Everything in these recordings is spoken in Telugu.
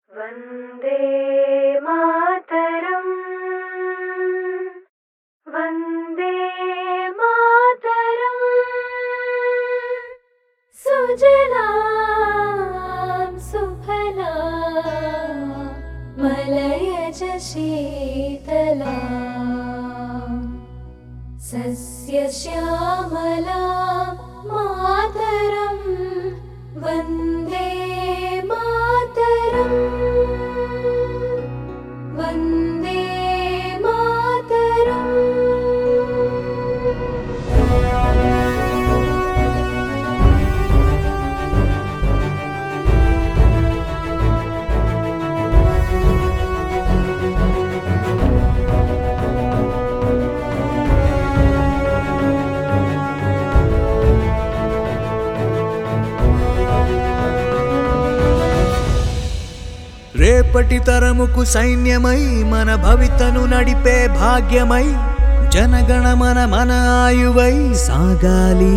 वन्दे मातरम् वन्दे मातरम् सुजलां सुफला मलयज शीतला सस्यश्यामला मातरं वन्दे मातरम् वन्दे मातरम् రేపటి తరముకు సైన్యమై మన భవితను నడిపే భాగ్యమై జనగణమన మన ఆయువై సాగాలి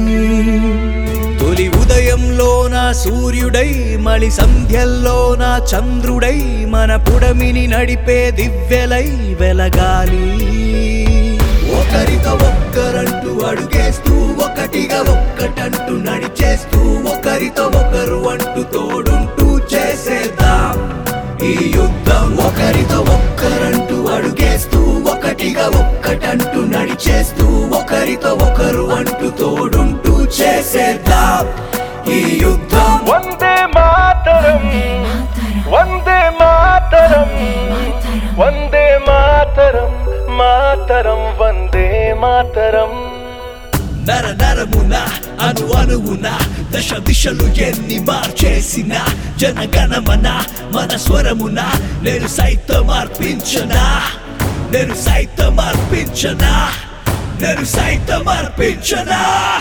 తొలి ఉదయంలోన సూర్యుడై మలి సంధ్యల్లోన చంద్రుడై మన పుడమిని నడిపే దివ్యలై వెలగాలి ఒకరితో ఒక్కరంటూ అడుగేస్తూ ఒకటిగా ఒక్కటంటూ నడిచేస్తూ ఒకరితో ఒకరు అంటూ తోడుంటూ చేసేద్దాం ఈ యుద్ధం ఒకరితో ఒక్కరంటూ అడుగేస్తూ ఒకటిగా ఒక్కటంటూ నడిచేస్తూ ఒకరితో ఒకరు అంటూ తోడుంటూ చేసేద్దాం ఈ యుద్ధం వందే మాతరం వందే మాతరం వందే మాతరం మాతరం వందే మాతరం నర నరమున అను అణువున దశ దిశలు ఎన్ని మార్చేసిన జనగణమన మన స్వరమున నేను సైతం అర్పించనా నేను సైతం అర్పించనా నేను సైతం అర్పించనా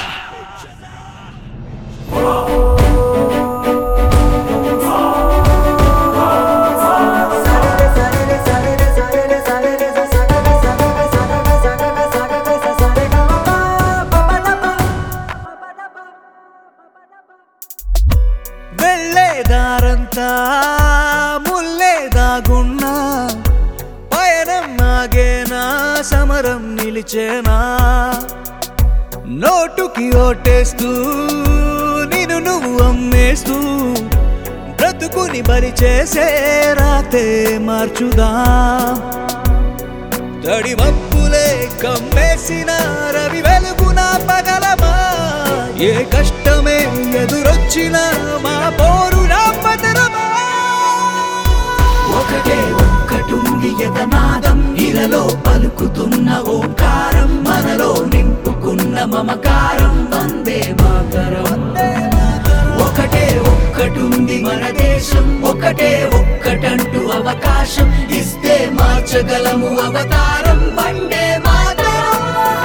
వెళ్ళేదారంతా ముల్లేదాగున్నా పయనం నాగేనా సమరం నిలిచేనా నోటుకి ఓటేస్తూ నిన్ను నువ్వు అమ్మేస్తూ బ్రతుకుని బలి చేసే రాతే మార్చుదా తడి మప్పులే కమ్మేసిన రవి వెలుగున పగలమా ఏ కష్టమే ఎదురొచ్చిన మా పోరు రాపతరమా ఒకటే ఒక్కటుంది యతనాదం ఇలలో పలుకుతున్న ఓంకారం మనలో నింపుకున్న మమకారం వందే మాతరం ఒకటే ఒక్కటుంది మన దేశం ఒకటే ఒక్కటంటూ అవకాశం ఇస్తే మార్చగలము అవతారం వందే మాతరం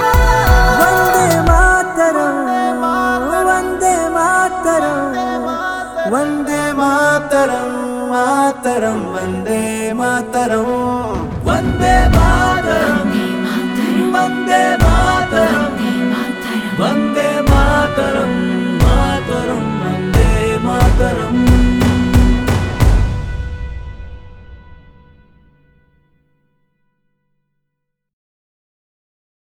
వందే మాతరం వందే మాతరం మాతరం మాతరం వందే మాతరం